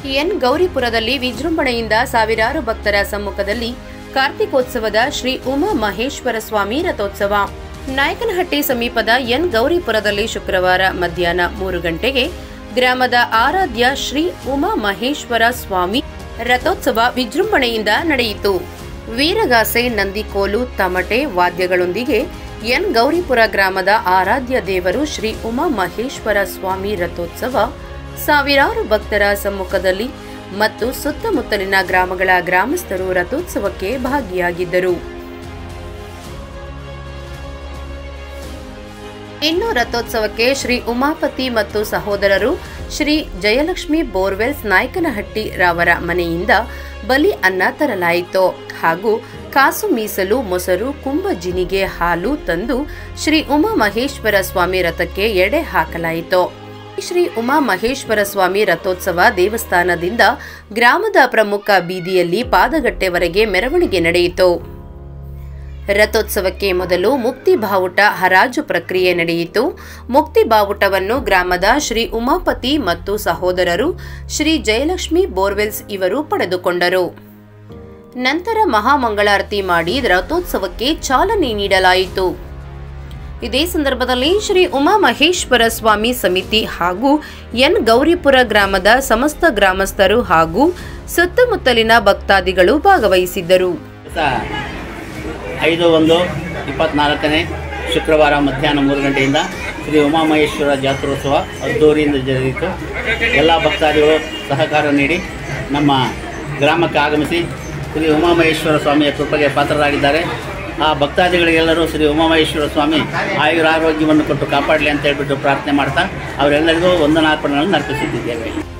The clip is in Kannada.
ಎನ್ ಗೌರಿಪುರದಲ್ಲಿ ವಿಜೃಂಭಣೆಯಿಂದ ಸಾವಿರಾರು ಭಕ್ತರ ಸಮ್ಮುಖದಲ್ಲಿ ಕಾರ್ತಿಕೋತ್ಸವದ ಶ್ರೀ ಉಮಾ ಮಹೇಶ್ವರ ಸ್ವಾಮಿ ರಥೋತ್ಸವ ನಾಯಕನಹಟ್ಟಿ ಸಮೀಪದ ಎನ್ ಗೌರಿಪುರದಲ್ಲಿ ಶುಕ್ರವಾರ ಮಧ್ಯಾಹ್ನ ಮೂರು ಗಂಟೆಗೆ ಗ್ರಾಮದ ಆರಾಧ್ಯ ಶ್ರೀ ಉಮಾ ಮಹೇಶ್ವರ ಸ್ವಾಮಿ ರಥೋತ್ಸವ ವಿಜೃಂಭಣೆಯಿಂದ ನಡೆಯಿತು ವೀರಗಾಸೆ ನಂದಿಕೋಲು ತಮಟೆ ವಾದ್ಯಗಳೊಂದಿಗೆ ಎನ್ ಗೌರಿಪುರ ಗ್ರಾಮದ ಆರಾಧ್ಯ ದೇವರು ಶ್ರೀ ಉಮಾ ಮಹೇಶ್ವರ ಸ್ವಾಮಿ ರಥೋತ್ಸವ ಸಾವಿರಾರು ಭಕ್ತರ ಸಮ್ಮುಖದಲ್ಲಿ ಮತ್ತು ಸುತ್ತಮುತ್ತಲಿನ ಗ್ರಾಮಗಳ ಗ್ರಾಮಸ್ಥರು ರಥೋತ್ಸವಕ್ಕೆ ಭಾಗಿಯಾಗಿದ್ದರು ಇನ್ನು ರಥೋತ್ಸವಕ್ಕೆ ಶ್ರೀ ಉಮಾಪತಿ ಮತ್ತು ಸಹೋದರರು ಶ್ರೀ ಜಯಲಕ್ಷ್ಮಿ ಬೋರ್ವೆಲ್ಸ್ ನಾಯಕನಹಟ್ಟಿ ರವರ ಮನೆಯಿಂದ ಬಲಿ ಅನ್ನ ತರಲಾಯಿತು ಹಾಗೂ ಕಾಸು ಮೀಸಲು ಮೊಸರು ಕುಂಭ ಜಿನಿಗೆ ಹಾಲು ತಂದು ಶ್ರೀ ಉಮಾ ಮಹೇಶ್ವರ ಸ್ವಾಮಿ ರಥಕ್ಕೆ ಎಡೆ ಹಾಕಲಾಯಿತು ಶ್ರೀ ಉಮಾ ಮಹೇಶ್ವರ ಸ್ವಾಮಿ ರಥೋತ್ಸವ ದೇವಸ್ಥಾನದಿಂದ ಗ್ರಾಮದ ಪ್ರಮುಖ ಬೀದಿಯಲ್ಲಿ ಪಾದಗಟ್ಟೆವರೆಗೆ ಮೆರವಣಿಗೆ ನಡೆಯಿತು ರಥೋತ್ಸವಕ್ಕೆ ಮೊದಲು ಮುಕ್ತಿ ಬಾವುಟ ಹರಾಜು ಪ್ರಕ್ರಿಯೆ ನಡೆಯಿತು ಮುಕ್ತಿ ಬಾವುಟವನ್ನು ಗ್ರಾಮದ ಶ್ರೀ ಉಮಾಪತಿ ಮತ್ತು ಸಹೋದರರು ಶ್ರೀ ಜಯಲಕ್ಷ್ಮಿ ಬೋರ್ವೆಲ್ಸ್ ಇವರು ಪಡೆದುಕೊಂಡರು ನಂತರ ಮಹಾಮಂಗಳಾರತಿ ಮಾಡಿ ರಥೋತ್ಸವಕ್ಕೆ ಚಾಲನೆ ನೀಡಲಾಯಿತು ಇದೇ ಸಂದರ್ಭದಲ್ಲಿ ಶ್ರೀ ಉಮಾ ಮಹೇಶ್ವರ ಸ್ವಾಮಿ ಸಮಿತಿ ಹಾಗೂ ಎನ್ ಗೌರಿಪುರ ಗ್ರಾಮದ ಸಮಸ್ತ ಗ್ರಾಮಸ್ಥರು ಹಾಗೂ ಸುತ್ತಮುತ್ತಲಿನ ಭಕ್ತಾದಿಗಳು ಭಾಗವಹಿಸಿದ್ದರು ದಿವಸ ಐದು ಒಂದು ಇಪ್ಪತ್ನಾಲ್ಕನೇ ಶುಕ್ರವಾರ ಮಧ್ಯಾಹ್ನ ಮೂರು ಗಂಟೆಯಿಂದ ಶ್ರೀ ಉಮಾಮಹೇಶ್ವರ ಜಾತ್ರೋತ್ಸವ ಅದ್ದೂರಿಯಿಂದ ಜರುಗಿತು ಎಲ್ಲ ಭಕ್ತಾದಿಗಳು ಸಹಕಾರ ನೀಡಿ ನಮ್ಮ ಗ್ರಾಮಕ್ಕೆ ಆಗಮಿಸಿ ಶ್ರೀ ಉಮಾಮಹೇಶ್ವರ ಸ್ವಾಮಿಯ ಕೃಪೆಗೆ ಪಾತ್ರರಾಗಿದ್ದಾರೆ ಆ ಭಕ್ತಾದಿಗಳಿಗೆಲ್ಲರೂ ಶ್ರೀ ಉಮಾಮಹೇಶ್ವರ ಸ್ವಾಮಿ ಆಯುರಾರೋಗ್ಯವನ್ನು ಕೊಟ್ಟು ಕಾಪಾಡಲಿ ಅಂತ ಹೇಳ್ಬಿಟ್ಟು ಪ್ರಾರ್ಥನೆ ಮಾಡ್ತಾ ಅವರೆಲ್ಲರಿಗೂ ವಂದನಾರ್ಪಣೆಗಳನ್ನು ಅರ್ಪಿಸುತ್ತಿದ್ದೇವೆ